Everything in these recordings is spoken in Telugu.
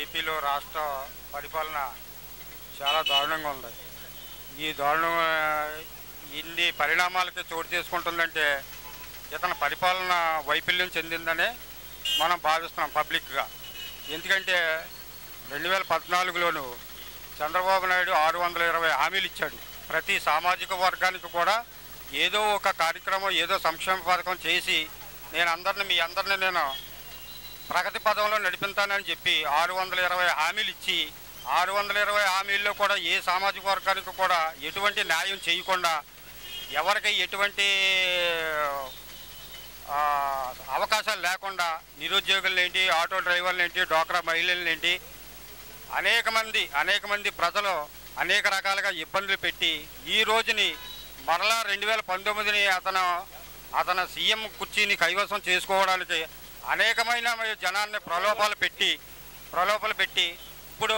ఏపీలో రాష్ట్ర పరిపాలన చాలా దారుణంగా ఉంది ఈ దారుణం ఆ, ఇన్ని పరిణామాలకి చోటు చేసుకుంటుందంటే ఇతని పరిపాలన వైఫల్యం చెందిందని మనం భావిస్తున్నాం పబ్లిక్గా ఎందుకంటే రెండు వేల పద్నాలుగులోను చంద్రబాబు నాయుడు ఆరు వందల ఇరవై హామీలు ఇచ్చాడు ప్రతి సామాజిక వర్గానికి కూడా ఏదో ఒక కార్యక్రమం ఏదో సంక్షేమ పథకం చేసి నేను అందరిని మీ అందరిని నేను ప్రగతి పదంలో నడిపిస్తానని చెప్పి ఆరు వందల ఇరవై హామీలు ఇచ్చి ఆరు వందల ఇరవై హామీల్లో కూడా ఏ సామాజిక వర్గానికి కూడా ఎటువంటి న్యాయం చేయకుండా ఎవరికి ఎటువంటి ఆ, అవకాశాలు లేకుండా నిరుద్యోగులు ఏంటి ఆటో డ్రైవర్లు ఏంటి డోక్రా మహిళలు ఏంటి అనేక మంది అనేక మంది ప్రజలు అనేక రకాలుగా ఇబ్బందులు పెట్టి ఈ రోజుని మరలా రెండు వేల పంతొమ్మిదిని అతను అతను సీఎం కుర్చీని కైవసం చేసుకోవడానికి అనేకమైన జనాన్ని ప్రలోభాలు పెట్టి ప్రలోభాలు పెట్టి ఇప్పుడు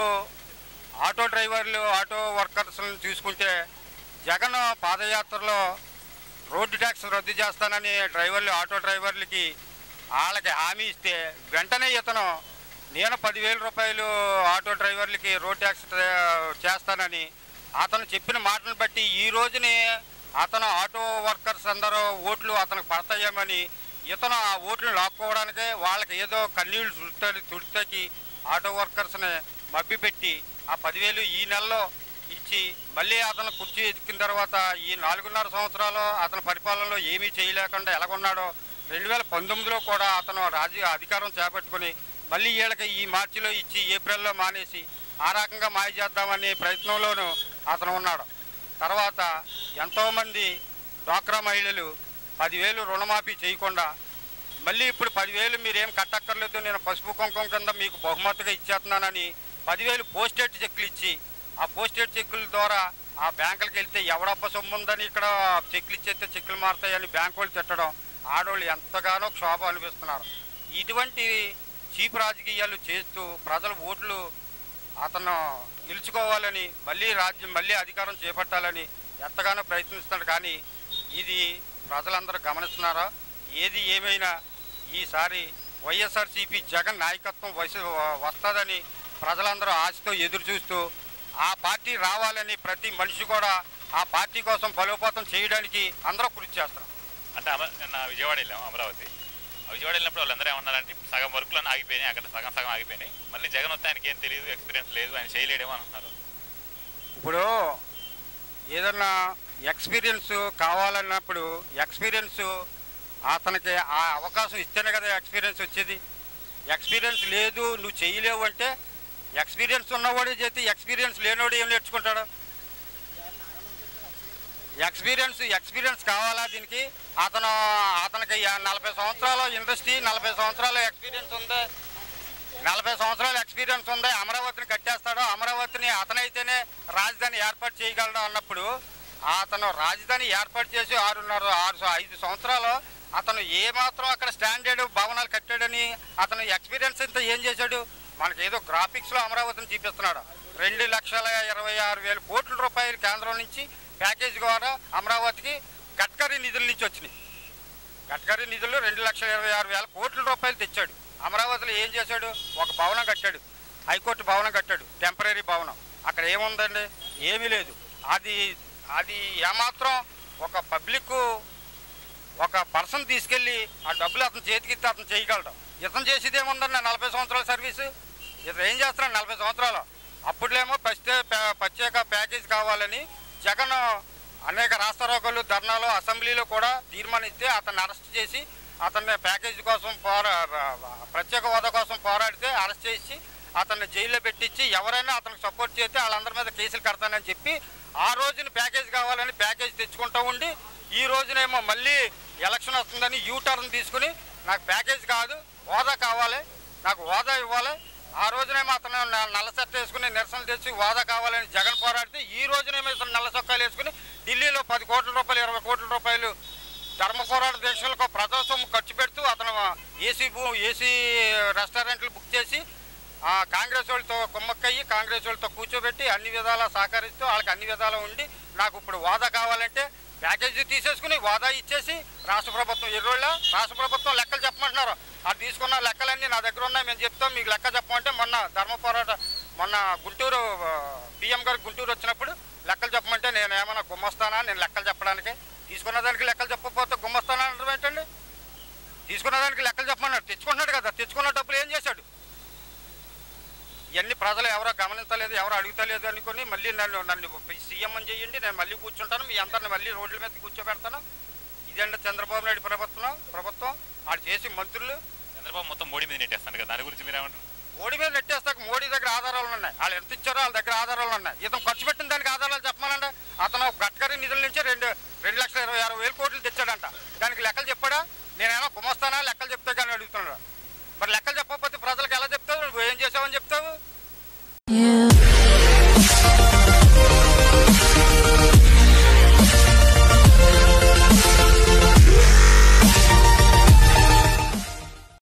ఆటో డ్రైవర్లు ఆటో వర్కర్స్ని చూసుకుంటే జగన్ పాదయాత్రలో రోడ్డు ట్యాక్స్ రద్దు చేస్తానని డ్రైవర్లు ఆటో డ్రైవర్లకి వాళ్ళకి హామీ ఇస్తే వెంటనే ఇతను నేను పదివేల రూపాయలు ఆటో డ్రైవర్లకి రోడ్ ట్యాక్స్ ట్రా- చేస్తానని అతను చెప్పిన మాటను బట్టి ఈ రోజుని అతను ఆటో వర్కర్స్ అందరూ ఓట్లు అతనికి పడతాయేమని ఇతను ఆ ఓట్లు లాక్కోవడానికి వాళ్ళకి ఏదో కన్నీళ్లు తుడితే తుడితకి ఆటో వర్కర్స్ని మభ్యపెట్టి ఆ పదివేలు ఈ నెలలో ఇచ్చి మళ్ళీ అతను కుర్చీ ఎక్కిన తర్వాత ఈ నాలుగున్నర సంవత్సరాలు అతని పరిపాలనలో ఏమీ చేయలేకుండా ఎలాగున్నాడో రెండు వేల పంతొమ్మిదిలో కూడా అతను రాజకీయ అధికారం చేపట్టుకుని మళ్ళీ వీళ్ళకి ఈ మార్చిలో ఇచ్చి ఏప్రిల్లో మానేసి ఆ రకంగా మాయ చేద్దామనే ప్రయత్నంలోనూ అతను ఉన్నాడు తర్వాత ఎంతోమంది డ్వాక్రా మహిళలు పదివేలు రుణమాఫీ చేయకుండా మళ్ళీ ఇప్పుడు పదివేలు మీరేం కట్టక్కర్లేదు నేను పసుపు కుంకుమ కింద మీకు బహుమతిగా ఇచ్చేస్తున్నానని పదివేలు పోస్టేట్ చెక్కులు ఇచ్చి ఆ పోస్టేట్ చెక్కుల ద్వారా ఆ బ్యాంకులకు వెళ్తే ఎవడప్ప సొమ్ము ఉందని ఇక్కడ చెక్కులు ఇచ్చేస్తే చెక్కులు మారుతాయని బ్యాంకు వాళ్ళు తిట్టడం ఆడవాళ్ళు ఎంతగానో క్షోభ అనిపిస్తున్నారు ఇటువంటి చీప్ రాజకీయాలు చేస్తూ ప్రజల ఓట్లు అతను గెలుచుకోవాలని మళ్ళీ రాజ్యం మళ్ళీ అధికారం చేపట్టాలని ఎంతగానో ప్రయత్నిస్తున్నాడు కానీ ఇది ప్రజలందరూ గమనిస్తున్నారా ఏది ఏమైనా ఈసారి వైఎస్ఆర్సీపీ జగన్ నాయకత్వం వసి వస్తుందని ప్రజలందరూ ఆశతో ఎదురు చూస్తూ ఆ పార్టీ రావాలని ప్రతి మనిషి కూడా ఆ పార్టీ కోసం బలోపేతం చేయడానికి అందరూ కృషి చేస్తారు అంటే అమ నిన్న విజయవాడ వెళ్ళాం అమరావతి ఆ విజయవాడ వెళ్ళినప్పుడు వాళ్ళందరూ ఏమన్నారంటే ఇప్పుడు సగం వర్కులను ఆగిపోయినాయి అక్కడ సగం సగం ఆగిపోయినాయి మళ్ళీ జగన్ వస్తే ఆయనకి ఏం తెలియదు ఎక్స్పీరియన్స్ లేదు ఆయన చేయలేడేమో అంటున్నారు ఇప్పుడు ఏదన్నా ఎక్స్పీరియన్స్ కావాలన్నప్పుడు ఎక్స్పీరియన్స్ అతనికి ఆ అవకాశం ఇస్తేనే కదా ఎక్స్పీరియన్స్ వచ్చేది ఎక్స్పీరియన్స్ లేదు నువ్వు చేయలేవు అంటే ఎక్స్పీరియన్స్ ఉన్నవాడే చేతి ఎక్స్పీరియన్స్ లేనివాడు ఏం నేర్చుకుంటాడు ఎక్స్పీరియన్స్ ఎక్స్పీరియన్స్ కావాలా దీనికి అతను అతనికి యా- నలభై సంవత్సరాల ఇండస్ట్రీ నలభై సంవత్సరాల ఎక్స్పీరియన్స్ ఉంది నలభై సంవత్సరాల ఎక్స్పీరియన్స్ ఉంది అమరావతిని కట్టేస్తాడు అమరావతిని అతనైతేనే రాజధాని ఏర్పాటు చేయగలడు అన్నప్పుడు అతను రాజధాని ఏర్పాటు చేసి ఆరున్నర ఆరు ఐదు సంవత్సరాలు అతను ఏ మాత్రం అక్కడ స్టాండర్డ్ భవనాలు కట్టాడని అతను ఎక్స్పీరియన్స్ అంతా ఏం చేశాడు మనకి ఏదో గ్రాఫిక్స్లో అమరావతిని చూపిస్తున్నాడు రెండు లక్షల ఇరవై ఆరు వేల కోట్ల రూపాయలు కేంద్రం నుంచి ప్యాకేజ్ ద్వారా అమరావతికి గడ్కరీ నిధుల నుంచి వచ్చినాయి గడ్కరీ నిధులు రెండు లక్షల ఇరవై ఆరు వేల కోట్ల రూపాయలు తెచ్చాడు అమరావతిలో ఏం చేశాడు ఒక భవనం కట్టాడు హైకోర్టు భవనం కట్టాడు టెంపరీ భవనం అక్కడ ఏముందండి ఏమీ లేదు అది అది ఏమాత్రం ఒక పబ్లిక్ ఒక పర్సన్ తీసుకెళ్ళి ఆ డబ్బులు అతని చేతికి ఇస్తే అతను చేయగలడు ఇతను చేసేది ఏముందండి నలభై సంవత్సరాల సర్వీసు ఇతను ఏం చేస్తున్నాడు నలభై సంవత్సరాలు అప్పుడులేమో ప్రత్యేక ప్రత్యేక ప్యాకేజ్ కావాలని జగన్ అనేక రాష్ట్రారోగాలు ధర్నాలు అసెంబ్లీలో కూడా తీర్మానిస్తే అతన్ని అరెస్ట్ చేసి అతన్ని ప్యాకేజ్ కోసం పోరా ప్రత్యేక హోదా కోసం పోరాడితే అరెస్ట్ చేసి అతన్ని జైల్లో పెట్టించి ఎవరైనా అతనికి సపోర్ట్ చేస్తే వాళ్ళందరి మీద కేసులు కడతానని చెప్పి ఆ రోజున ప్యాకేజ్ కావాలని ప్యాకేజ్ తెచ్చుకుంటూ ఉండి ఈ రోజునేమో మళ్ళీ ఎలక్షన్ వస్తుందని యూ టర్న్ తీసుకుని నాకు ప్యాకేజ్ కాదు హోదా కావాలి నాకు హోదా ఇవ్వాలి ఆ రోజునేమో అతను న- నల్ల సెట్ వేసుకుని నిరసన తెచ్చి హోదా కావాలని జగన్ పోరాడితే ఈ రోజునేమో ఇతను నల్ల చొక్కాలు వేసుకుని ఢిల్లీలో పది కోట్ల రూపాయలు ఇరవై కోట్ల రూపాయలు ధర్మ పోరాట దీక్షలకు ప్రజా సొమ్ము ఖర్చు పెడుతూ అతను ఏసీ భూ ఏసీ రెస్టారెంట్లు బుక్ చేసి ఆ కాంగ్రెస్ వాళ్ళతో కుమ్మక్కయ్యి కాంగ్రెస్ వాళ్ళతో కూర్చోబెట్టి అన్ని విధాలా సహకరిస్తూ వాళ్ళకి అన్ని విధాలా ఉండి నాకు ఇప్పుడు హోదా కావాలంటే ప్యాకేజీ తీసేసుకుని వాదా ఇచ్చేసి రాష్ట్ర ప్రభుత్వం ఎర్రోళ్ళ రాష్ట్ర ప్రభుత్వం లెక్కలు చెప్పమంటున్నారు అది తీసుకున్న లెక్కలన్నీ నా దగ్గర ఉన్నాయి మేము చెప్తాం మీకు లెక్క చెప్పమంటే మొన్న ధర్మ పోరాట మొన్న గుంటూరు పిఎం గారు గుంటూరు వచ్చినప్పుడు లెక్కలు చెప్పమంటే నేను ఏమైనా గుమ్మస్తానా నేను లెక్కలు చెప్పడానికి తీసుకున్న దానికి లెక్కలు చెప్పకపోతే గుమ్మస్తానా అనడం ఏంటండి తీసుకున్న దానికి లెక్కలు చెప్పమన్నాడు తెచ్చుకున్నాడు కదా తెచ్చుకున్న డబ్బులు ఏం చేశాడు ఇవన్నీ ప్రజలు ఎవరో గమనించలేదు ఎవరో అడుగుతలేదు అనుకుని మళ్ళీ నన్ను నన్ను సీఎం అని చేయండి నేను మళ్ళీ కూర్చుంటాను మీ అందరిని మళ్ళీ రోడ్ల మీద కూర్చోబెడతాను ఇదండి చంద్రబాబు నాయుడు ప్రభుత్వం ప్రభుత్వం వాళ్ళు చేసి మంత్రులు చంద్రబాబు మొత్తం మోడీ మీద నెట్టేస్తాను కదా దాని గురించి మీరేమంటారు మోడీ మీద నెట్టేస్తాక మోడీ దగ్గర ఆధారాలు ఉన్నాయి వాళ్ళు ఎంత ఇచ్చారో వాళ్ళ దగ్గర ఆధారాలు ఉన్నాయి ఇతను ఖర్చు పెట్టిన దానికి ఆధారాలు చెప్పమనండి అతను గడ్కరీ నిధుల నుంచి రెండు రెండు లక్షల ఇరవై ఆరు వేల కోట్లు తెచ్చాడంట దానికి లెక్కలు చెప్పాడా నేనేమో గుమస్తానా లెక్కలు చెప్తా కానీ అడుగుతున్నాడు మరి లెక్కలు చెప్పకపోతే ప్రజలకు ఎలా చెప్తావు నువ్వు ఏం చేసావని చెప్తావు You